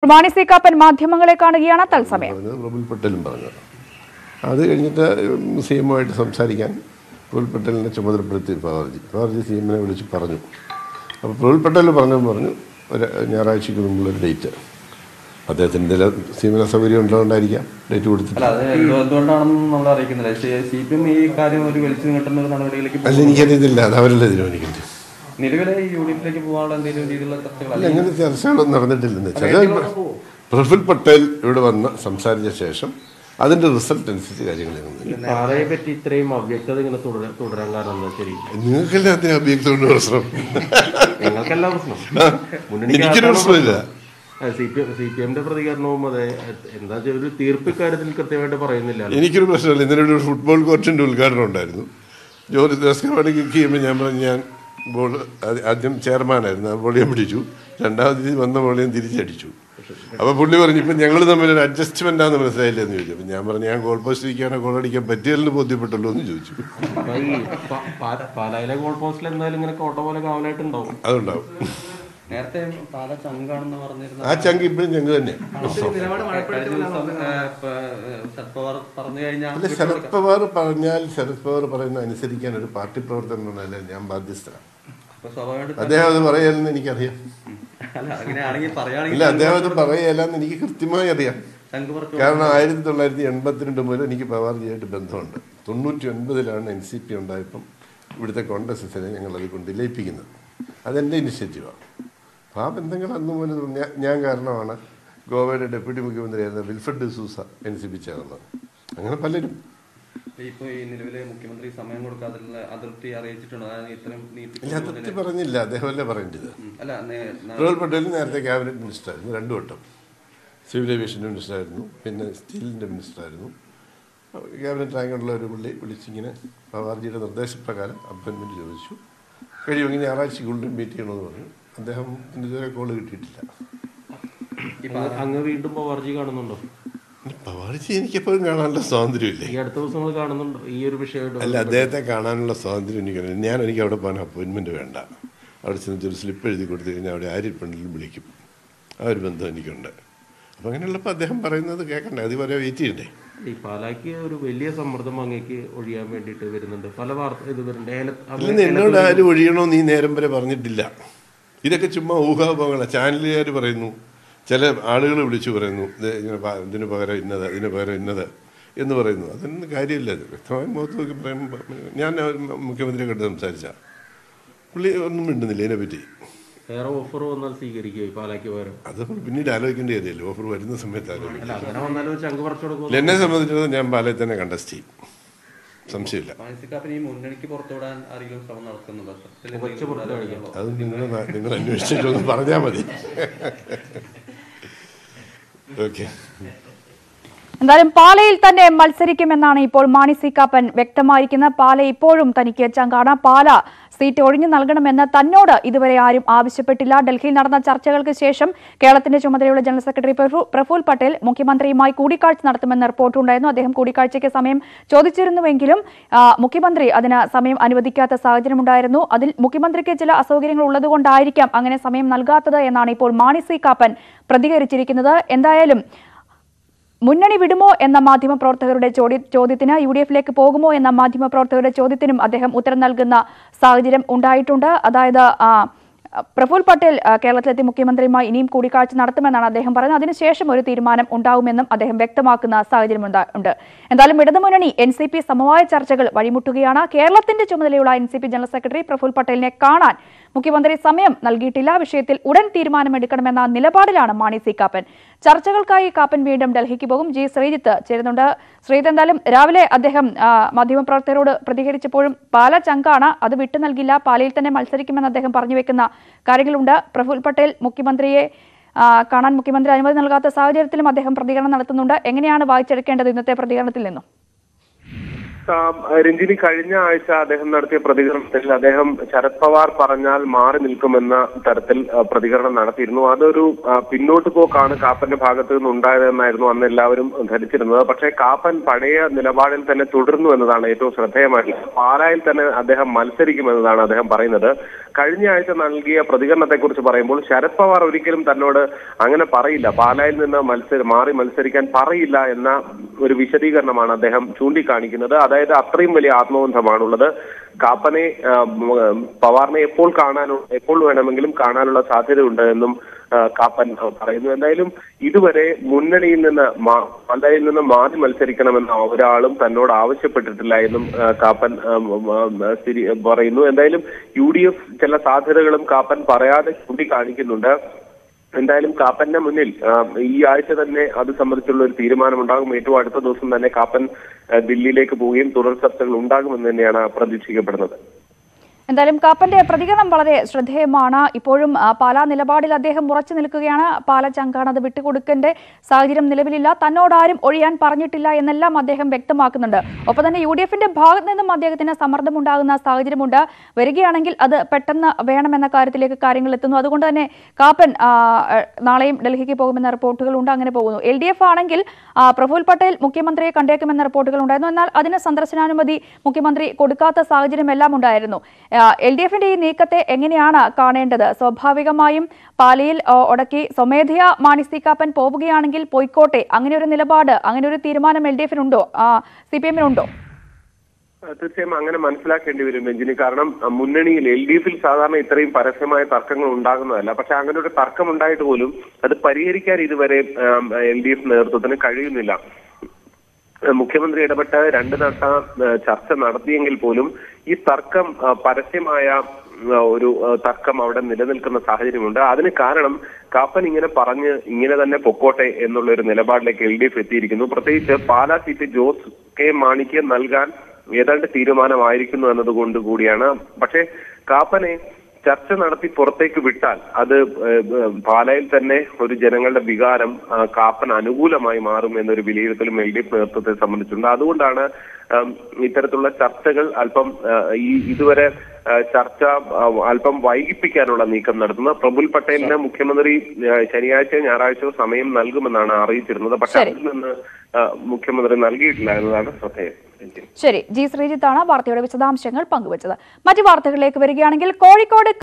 Mani C Kappan മാധ്യമങ്ങളെ കാണുകയാണ് തത്സമയം പറഞ്ഞത് പ്രഫുൽ പട്ടേലും പറഞ്ഞത് അത് കഴിഞ്ഞിട്ട് സി എമ്മുമായിട്ട് സംസാരിക്കാൻ പ്രഫുൽ പട്ടേലിനെ ചുമതലപ്പെടുത്തി പവർജി പവർജി സി എമ്മിനെ വിളിച്ച് പറഞ്ഞു അപ്പോൾ പ്രഫുൽ പട്ടേൽ പറഞ്ഞു പറഞ്ഞു ഒരു ഞായറാഴ്ചയ്ക്ക് മുമ്പുള്ളൊരു ഡേറ്റ് അദ്ദേഹത്തിന് എന്തെങ്കിലും സി എമ്മിന് സൗകര്യം ഉള്ളതുകൊണ്ടായിരിക്കാം ഡേറ്റ് കൊടുത്തിട്ട് അല്ല അത് എന്ത് എന്തുകൊണ്ടാണെന്ന് നമ്മൾ അറിയിക്കുന്നില്ല സി പി എം ഈ കാര്യം ഒരു വലിച്ചു നീട്ടുന്ന ഒരു നടപടിയിലേക്ക് അല്ല എനിക്കറിയത്തില്ല അത് അവരല്ലേ തീരുമാനിക്കുന്നത് നിലവിലെ ഈ യു ഡി എഫിലേക്ക് പോകാനുള്ള എന്തെങ്കിലും രീതിയിലുള്ള ചർച്ചകൾ അല്ല അങ്ങനെ ചർച്ചകളൊന്നും നടന്നിട്ടില്ലെന്ന് വെച്ചാൽ പ്രഫുൽ പട്ടേൽ ഇവിടെ വന്ന് സംസാരിച്ച ശേഷം അതിൻ്റെ റിസൾട്ട് അനുസരിച്ച് കാര്യങ്ങൾ നീങ്ങുന്നു പാതയെ പറ്റി ഇത്രയും അവ്യക്തത ഇങ്ങനെ തുടരാൻ തുടരാൻ കാരണം എന്താ ശരി നിങ്ങൾക്കെല്ലാം അതിന് അഭ്യക്തമുണ്ട് പ്രശ്നം നിങ്ങൾക്കല്ല പ്രശ്നം എനിക്കൊരു പ്രശ്നമില്ല സി പി സി പി എമ്മിന്റെ പ്രതികരണവും അതെ എന്താ വെച്ചാൽ ഒരു തീർപ്പ് ഇക്കാര്യത്തിൽ കൃത്യമായിട്ട് പറയുന്നില്ല എനിക്കൊരു പ്രശ്നമില്ല ഇന്നലെ ഒരു ഫുട്ബോൾ കോർട്ടിൻ്റെ ഉദ്ഘാടനം ഉണ്ടായിരുന്നു ജോലി ദസ്കർവാടി കിക്ക് ചെയ്യുമ്പോൾ ഞാൻ പറഞ്ഞു ഞാൻ ബോൾ ആദ്യം ചെയർമാനായിരുന്നു ആ ബോൾ ഞാൻ പിടിച്ചു രണ്ടാമത് ഇത് വന്ന ബോൾ ഞാൻ തിരിച്ചടിച്ചു അപ്പോൾ പുള്ളി പറഞ്ഞു ഇപ്പം ഞങ്ങൾ തമ്മിൽ ഒരു അഡ്ജസ്റ്റ്മെൻ്റ് ആണെന്ന് മനസ്സിലായില്ല എന്ന് ചോദിച്ചു അപ്പം ഞാൻ പറഞ്ഞു ഞാൻ ഗോൾ പോസ്റ്റ് ഇരിക്കാനോ ഗോൾ അടിക്കാൻ പറ്റിയല്ലെന്ന് ബോധ്യപ്പെട്ടല്ലോ എന്ന് ചോദിച്ചു അപ്പൊ ഈ പ- പാ- പാലായിലെ ഗോൾ പോസ്റ്റിൽ എന്തായാലും ഇങ്ങനെ കോട്ട പോലെ കാവലായിട്ടുണ്ടാവും അതുണ്ടാവും നേരത്തെ പാല ചങ്കാണെന്ന് പറഞ്ഞിരുന്ന ആ ചങ്ക് ഇപ്പോഴും ഞങ്ങൾ തന്നെ കഴിഞ്ഞ ദിവസം ഏ, പ- ഏ, ശരത് പവാർ പറഞ്ഞു കഴിഞ്ഞാൽ അല്ല ശരത് പവാർ പറഞ്ഞാൽ ശരത് പവാർ പറയുന്ന അനുസരിക്കാൻ ഒരു പാർട്ടി പ്രവർത്തനമല്ല ഞാൻ ബാധ്യസ്ഥനാണ് അപ്പൊ സ്വാഭാവികമായിട്ട് അദ്ദേഹം അത് പറയാലെന്ന് എനിക്കറിയാം അല്ല അങ്ങനെയാണെങ്കിൽ ഇല്ല പറയുകയാണെങ്കിൽ അദ്ദേഹം അത് പറയലെന്ന് എനിക്ക് കൃത്യമായി അറിയാം ശംഖ് പറിച്ചു കാരണം ആയിരത്തി തൊള്ളായിരത്തി എൺപത്തിരണ്ട് മുതൽ എനിക്ക് പവാർജിയായിട്ട് ബന്ധമുണ്ട് തൊണ്ണൂറ്റി ഒൻപതിലാണ് എൻ സി പി ഉണ്ടായപ്പം ഇവിടുത്തെ കോൺഗ്രസിനെ ഞങ്ങൾ അത് കൊണ്ട് ലയിപ്പിക്കുന്നത് അതെൻ്റെ ഇനിഷ്യേറ്റീവാണ് അപ്പോൾ ആ ബന്ധങ്ങൾ അന്ന് മുതൽ ഞാൻ- ഞാൻ കാരണമാണ് ഗോവയുടെ ഡെപ്യൂട്ടി മുഖ്യമന്ത്രിയായിരുന്ന Wilfred D'Souza N C P ചേർന്നത് അങ്ങനെ പലരും ഇപ്പൊ ഈ നിലവിലെ മുഖ്യമന്ത്രി സമയം കൊടുക്കാതിലുള്ള അതൃപ്തി അറിയിച്ചിട്ടുണ്ട് അതായത് ഇത്രയും ഇല്ല നീട്ടിക്കൊണ്ടുവന്നതിന് അതിർത്തി പറഞ്ഞില്ല അദ്ദേഹമല്ലേ പറയേണ്ടത് ഉം. അല്ല നേ- ന- പ്രഫുൽ പട്ടേൽ നേരത്തെ ക്യാബിനറ്റ് മിനിസ്റ്ററായിരുന്നു രണ്ടു വട്ടം സിവിൽ ഏവിയേഷൻ്റെ മിനിസ്റ്ററായിരുന്നു പിന്നെ സ്റ്റീലിൻ്റെ മിനിസ്റ്ററായിരുന്നു ക്യാബിനറ്റ് റാങ്കുള്ള ഒരു പുള്ളി വിളിച്ചിങ്ങനെ പവാർജിയുടെ നിർദ്ദേശപ്രകാരം അപ്പോയിൻമെൻറ്റ് ചോദിച്ചു കഴിയുമെങ്കിൽ ഞായറാഴ്ചക്കുള്ളിൽ മീറ്റ് ചെയ്യണമെന്ന് പറഞ്ഞു അദ്ദേഹം ഇതുവരെ കോള് കിട്ടിയിട്ടില്ല അങ്ങ് അങ്ങ് വീണ്ടും പവർജി കാണുന്നുണ്ടോ പവാർജി എനിക്കെപ്പോഴും കാണാനുള്ള സ്വാതന്ത്ര്യമില്ലേ ഈ അടുത്ത ദിവസങ്ങൾ കാണുന്നുണ്ടോ ഈ ഒരു വിഷയമായിട്ട് അല്ല അദ്ദേഹത്തെ കാണാനുള്ള സ്വാതന്ത്ര്യം എനിക്കറിയാം ഞാൻ എനിക്ക് അവിടെ പോകാൻ അപ്പോയിൻമെൻറ്റ് വേണ്ട അവിടെ ചെന്നിട്ട് ഒരു സ്ലിപ്പ് എഴുതി കൊടുത്തു കഴിഞ്ഞാൽ അവിടെ ആരിൽ പെണ്ണിലും വിളിക്കും ആ ഒരു ബന്ധം എനിക്കുണ്ട് അപ്പം അങ്ങനെയുള്ളപ്പോൾ അദ്ദേഹം പറയുന്നത് കേൾക്കണ്ടേ അത് വരെ വെയിറ്റ് ചെയ്യണ്ടേ ഈ പാലാക്ക് ഒരു വലിയ സമ്മർദ്ദം അങ്ങേക്ക് ഒഴിയാൻ വേണ്ടിയിട്ട് വരുന്നുണ്ട് പല വാർത്ത ഇത് വരുന്നുണ്ട് ഏല- ഇല്ലെന്ന് എന്നോട് ആരും ഒഴിയണോ നീ നേരം വരെ പറഞ്ഞിട്ടില്ല ഇതൊക്കെ ചുമ്മാ ഊഹാപോഹങ്ങളാണ് ചാനലുകാർ പറയുന്നു ചില ആളുകൾ വിളിച്ചു പറയുന്നു ഇത് ഇങ്ങനെ പ- ഇതിന് പകരം ഇന്നത് ഇതിന് പകരം ഇന്നത് എന്ന് പറയുന്നു അതൊന്നും കാര്യമില്ല അത് വ്യക്തമായി മുഖത്ത് നോക്കി പറയുമ്പോൾ ഞാൻ മുഖ്യമന്ത്രിയെ കണ്ട് സംസാരിച്ച പുള്ളി ഒന്നും മിണ്ടുന്നില്ല ഇതിനെപ്പറ്റി വേറെ ഓഫർ വന്നാൽ സ്വീകരിക്കുക ഈ പാലാക്ക് പകരം അത് നമ്മൾ പിന്നീട് ആലോചിക്കേണ്ട കാര്യമല്ലോ ഓഫർ വരുന്ന സമയത്ത് ആലോചിക്കും അല്ല അങ്ങനെ വന്നാലും ഒരു ചങ്ക് പറിച്ചു കൊടുക്കും എന്നെ സംബന്ധിച്ചിടത്തോളം ഞാൻ പാലയിൽ തന്നെ കണ്ടസ്റ്റ് ചെയ്യും സംശയമില്ല മാനസികാപ്പിന് ഈ മുന്നണിക്ക് പുറത്തുവിടാൻ ആരെങ്കിലും ശ്രമം നടക്കുന്നുണ്ടോ സത്യത്തിൽ കൊച്ചു എന്തെങ്കിലും പുറത്ത് കാണിക്കാം. ഉണ്ടോ? അത് നിങ്ങൾ നിങ്ങൾ അന്വേഷിച്ചിട്ടൊന്ന് പറഞ്ഞാൽ മതി ഓക്കെ എന്തായാലും പാലയിൽ തന്നെ മത്സരിക്കുമെന്നാണ് ഇപ്പോൾ മാണി സി കാപ്പൻ വ്യക്തമായിരിക്കുന്നത് പാല ഇപ്പോഴും തനിക്ക് ചങ്കാണ് പാല സീറ്റ് ഒഴിഞ്ഞു നൽകണമെന്ന് തന്നോട് ഇതുവരെ ആരും ആവശ്യപ്പെട്ടില്ല ഡൽഹിയിൽ നടന്ന ചർച്ചകൾക്ക് ശേഷം കേരളത്തിന്റെ ചുമതലയുള്ള ജനറൽ സെക്രട്ടറി പ്രഫു- പ്രഫുൽ പട്ടേൽ മുഖ്യമന്ത്രിയുമായി കൂടിക്കാഴ്ച നടത്തുമെന്ന് റിപ്പോർട്ടുണ്ടായിരുന്നു അദ്ദേഹം കൂടിക്കാഴ്ചയ്ക്ക് സമയം ചോദിച്ചിരുന്നുവെങ്കിലും ആ, മുഖ്യമന്ത്രി അതിന് സമയം അനുവദിക്കാത്ത സാഹചര്യമുണ്ടായിരുന്നു അതിൽ മുഖ്യമന്ത്രിക്ക് ചില അസൗകര്യങ്ങൾ ഉള്ളതുകൊണ്ടായിരിക്കാം അങ്ങനെ സമയം നൽകാത്തത് എന്നാണ് ഇപ്പോൾ മാണി സി കാപ്പൻ പ്രതികരിച്ചിരിക്കുന്നത് എന്തായാലും മുന്നണി വിടുമോ എന്ന മാധ്യമപ്രവർത്തകരുടെ ചോദ്യ- ചോദ്യത്തിന് യു ഡി എഫിലേക്ക് പോകുമോ എന്ന മാധ്യമപ്രവർത്തകരുടെ ചോദ്യത്തിനും അദ്ദേഹം ഉത്തരം നൽകുന്ന സാഹചര്യം ഉണ്ടായിട്ടുണ്ട് അതായത് ആ, പ്രഫുൽ പട്ടേൽ ആ, കേരളത്തിലെത്തി മുഖ്യമന്ത്രിയുമായി ഇനിയും കൂടിക്കാഴ്ച നടത്തുമെന്നാണ് അദ്ദേഹം പറയുന്നത് അതിനുശേഷം ഒരു തീരുമാനം ഉണ്ടാവുമെന്നും അദ്ദേഹം വ്യക്തമാക്കുന്ന സാഹചര്യം ഉണ്ടാ- ഉണ്ട് എന്തായാലും ഇടതുമുന്നണി എൻ സി പി സമവായ ചർച്ചകൾ വഴിമുട്ടുകയാണ് കേരളത്തിന്റെ ചുമതലയുള്ള N C P general secretary Praful പട്ടേലിനെ കാണാൻ മുഖ്യമന്ത്രി സമയം നൽകിയിട്ടില്ല വിഷയത്തിൽ ഉടൻ തീരുമാനമെടുക്കണമെന്ന നിലപാടിലാണ് മാണി സി കാപ്പൻ ചർച്ചകൾക്കായി കാപ്പൻ വീണ്ടും ഡൽഹിക്ക് പോകും ജി ശ്രീജിത്ത് ചേരുന്നുണ്ട് ശ്രീജിത്ത് എന്തായാലും രാവിലെ അദ്ദേഹം ആ, മാധ്യമപ്രവർത്തകരോട് പ്രതികരിച്ചപ്പോഴും പാല ചങ്കാണ് അത് വിട്ടു നൽകില്ല പാലയിൽ തന്നെ മത്സരിക്കുമെന്ന് അദ്ദേഹം പറഞ്ഞു വെക്കുന്ന കാര്യങ്ങളുണ്ട് പ്രഫുൽ പട്ടേൽ മുഖ്യമന്ത്രിയെ ആ, കാണാൻ മുഖ്യമന്ത്രി അനുമതി നൽകാത്ത സാഹചര്യത്തിലും അദ്ദേഹം പ്രതികരണം നടത്തുന്നുണ്ട് എങ്ങനെയാണ് വായിച്ചെടുക്കേണ്ടത് ഇന്നത്തെ പ്രതികരണത്തിൽ നിന്നും ആ, രഞ്ജിനി കഴിഞ്ഞ ആഴ്ച അദ്ദേഹം നടത്തിയ പ്രതികരണത്തിൽ അദ്ദേഹം ശരത് പവാർ പറഞ്ഞാൽ മാറി നിൽക്കുമെന്ന തരത്തിൽ ആ, പ്രതികരണം നടത്തിയിരുന്നു അതൊരു ആ, പിന്നോട്ട് പോക്കാണ് കാപ്പന്റെ ഭാഗത്ത് നിന്ന് ഉണ്ടായതെന്നായിരുന്നു അന്ന് എല്ലാവരും ധരിച്ചിരുന്നത് പക്ഷേ കാപ്പൻ പഴയ നിലപാടിൽ തന്നെ തുടർന്നു എന്നതാണ് ഏറ്റവും ശ്രദ്ധേയമായിട്ടുള്ളത് പാലായിൽ തന്നെ അദ്ദേഹം മത്സരിക്കുമെന്നതാണ് അദ്ദേഹം പറയുന്നത് കഴിഞ്ഞ ആഴ്ച നൽകിയ പ്രതികരണത്തെക്കുറിച്ച് പറയുമ്പോൾ ശരത് പവാർ ഒരിക്കലും തന്നോട് അങ്ങനെ പറയില്ല പാലായിൽ നിന്ന് മത്സര മാറി മത്സരിക്കാൻ പറയില്ല എന്ന ഒരു വിശദീകരണമാണ് അദ്ദേഹം ചൂണ്ടിക്കാണിക്കുന്നത് അതായത് അത്രയും വലിയ ആത്മബന്ധമാണുള്ളത് കാപ്പനെ ആ, ഉം, പവാറിനെ എപ്പോൾ കാണാനോ എപ്പോൾ വേണമെങ്കിലും കാണാനുള്ള സാധ്യതയുണ്ട് എന്നും ആ, കാപ്പൻ ആ, പറയുന്നു എന്തായാലും ഇതുവരെ മുന്നണിയിൽ നിന്ന് മാ- പാലായിൽ നിന്ന് മാറി മത്സരിക്കണമെന്ന് ഒരാളും തന്നോട് ആവശ്യപ്പെട്ടിട്ടില്ല എന്നും ആ, കാപ്പൻ ആ, ഉം, ആ, സ്ഥിരി- പറയുന്നു എന്തായാലും യു ഡി എഫ് ചില സാധ്യതകളും കാപ്പൻ പറയാതെ ചൂണ്ടിക്കാണിക്കുന്നുണ്ട് എന്തായാലും കാപ്പന്റെ മുന്നിൽ ആ, ഈ ആഴ്ച തന്നെ അത് സംബന്ധിച്ചുള്ള ഒരു തീരുമാനമുണ്ടാകും ഏറ്റവും അടുത്ത ദിവസം തന്നെ കാപ്പൻ ആ, ദില്ലിയിലേക്ക് പോവുകയും തുടർ ചർച്ചകൾ ഉണ്ടാകുമെന്ന് തന്നെയാണ് പ്രതീക്ഷിക്കപ്പെടുന്നത് എന്തായാലും കാപ്പന്റെ പ്രതികരണം വളരെ ശ്രദ്ധേയമാണ് ഇപ്പോഴും ആ, പാലാ നിലപാടിൽ അദ്ദേഹം ഉറച്ചു നിൽക്കുകയാണ് പാല ചങ്കാണ് അത് വിട്ടുകൊടുക്കേണ്ട സാഹചര്യം നിലവിലില്ല തന്നോടാരും ഒഴിയാൻ പറഞ്ഞിട്ടില്ല എന്നെല്ലാം അദ്ദേഹം വ്യക്തമാക്കുന്നുണ്ട് ഒപ്പം തന്നെ യു ഡി എഫിന്റെ ഭാഗത്ത് നിന്നും അദ്ദേഹത്തിന് സമ്മർദ്ദമുണ്ടാകുന്ന സാഹചര്യമുണ്ട് വരികയാണെങ്കിൽ അത് പെട്ടെന്ന് വേണമെന്ന കാര്യത്തിലേക്ക് കാര്യങ്ങൾ എത്തുന്നു അതുകൊണ്ട് തന്നെ കാപ്പൻ ആ, നാളെയും ഡൽഹിക്ക് പോകുമെന്ന റിപ്പോർട്ടുകളുണ്ട് അങ്ങനെ പോകുന്നു എൽ ഡി എഫ് ആണെങ്കിൽ ആ, പ്രഫുൽ പട്ടേൽ മുഖ്യമന്ത്രിയെ കണ്ടേക്കുമെന്ന റിപ്പോർട്ടുകൾ ഉണ്ടായിരുന്നു എന്നാൽ അതിന് സന്ദർശനാനുമതി മുഖ്യമന്ത്രി കൊടുക്കാത്ത സാഹചര്യം എല്ലാം ഉണ്ടായിരുന്നു എൽ ഡി എഫിന്റെ ഈ നീക്കത്തെ എങ്ങനെയാണ് കാണേണ്ടത് സ്വാഭാവികമായും പാലയിൽ ആ, ഉടക്കി സ്വമേധയാ മാണി സി കാപ്പൻ പോവുകയാണെങ്കിൽ പോയിക്കോട്ടെ അങ്ങനെ ഒരു നിലപാട് അങ്ങനെ ഒരു തീരുമാനം എൽ ഡി എഫിനുണ്ടോ സി പി എമ്മിനുണ്ടോ തീർച്ചയായും അങ്ങനെ മനസ്സിലാക്കേണ്ടി വരും രഞ്ജിനി കാരണം അഹ് മുന്നണിയിൽ എൽ ഡി എഫിൽ സാധാരണ ഇത്രയും പരസ്യമായ തർക്കങ്ങൾ ഉണ്ടാകുന്നതല്ല പക്ഷെ അങ്ങനെ ഒരു തർക്കം ഉണ്ടായിട്ട് പോലും അത് പരിഹരിക്കാൻ ഇതുവരെ എൽ ഡി എഫ് നേതൃത്വത്തിന് കഴിയുന്നില്ല ഏഹ് മുഖ്യമന്ത്രി ഇടപെട്ട് രണ്ട് തവണ ഏഹ് ചർച്ച നടത്തിയെങ്കിൽ പോലും ഈ തർക്കം ഏഹ് പരസ്യമായ ഏഹ് ഒരു ഏഹ് തർക്കം അവിടെ നിലനിൽക്കുന്ന സാഹചര്യമുണ്ട് അതിന് കാരണം കാപ്പൻ ഇങ്ങനെ പറഞ്ഞ് ഇങ്ങനെ തന്നെ പൊക്കോട്ടെ എന്നുള്ള ഒരു നിലപാടിലേക്ക് എൽ ഡി എഫ് എത്തിയിരിക്കുന്നു പ്രത്യേകിച്ച് പാലാ സീറ്റ് ജോസ് കെ മാണിക്ക് നൽകാൻ ഏതാണ്ട് തീരുമാനമായിരിക്കുന്നു എന്നതുകൊണ്ട് കൂടിയാണ് പക്ഷേ കാപ്പനെ ചർച്ച നടത്തി പുറത്തേക്ക് വിട്ടാൽ അത് ഏഹ്, ഏഹ്, പാലായിൽ തന്നെ ഒരു ജനങ്ങളുടെ വികാരം ആ, കാപ്പൻ അനുകൂലമായി മാറും എന്നൊരു വിലയിരുത്തലും എൽ ഡി എഫ് നേതൃത്വത്തെ സംബന്ധിച്ചുണ്ട് അതുകൊണ്ടാണ് ഉം, ഇത്തരത്തിലുള്ള ചർച്ചകൾ അല്പം ആ, ഈ ഇതുവരെ ആ, ചർച്ച ആ, അല്പം വൈകിപ്പിക്കാനുള്ള നീക്കം നടത്തുന്നത് പ്രഫുൽ പട്ടേലിന് മുഖ്യമന്ത്രി ആ, ശനിയാഴ്ചയോ ഞായറാഴ്ചയോ സമയം നൽകുമെന്നാണ് അറിയിച്ചിരുന്നത് പക്ഷെ ശരി. അതിൽ നിന്ന് ആ, മുഖ്യമന്ത്രി നൽകിയിട്ടില്ല എന്നതാണ് ശ്രദ്ധേയം ശരി ജി ശ്രീജിത്താണ് വാർത്തയുടെ വിശദാംശങ്ങൾ പങ്കുവച്ചത് മറ്റു വാർത്തകളിലേക്ക് വരികയാണെങ്കിൽ കോഴിക്കോട്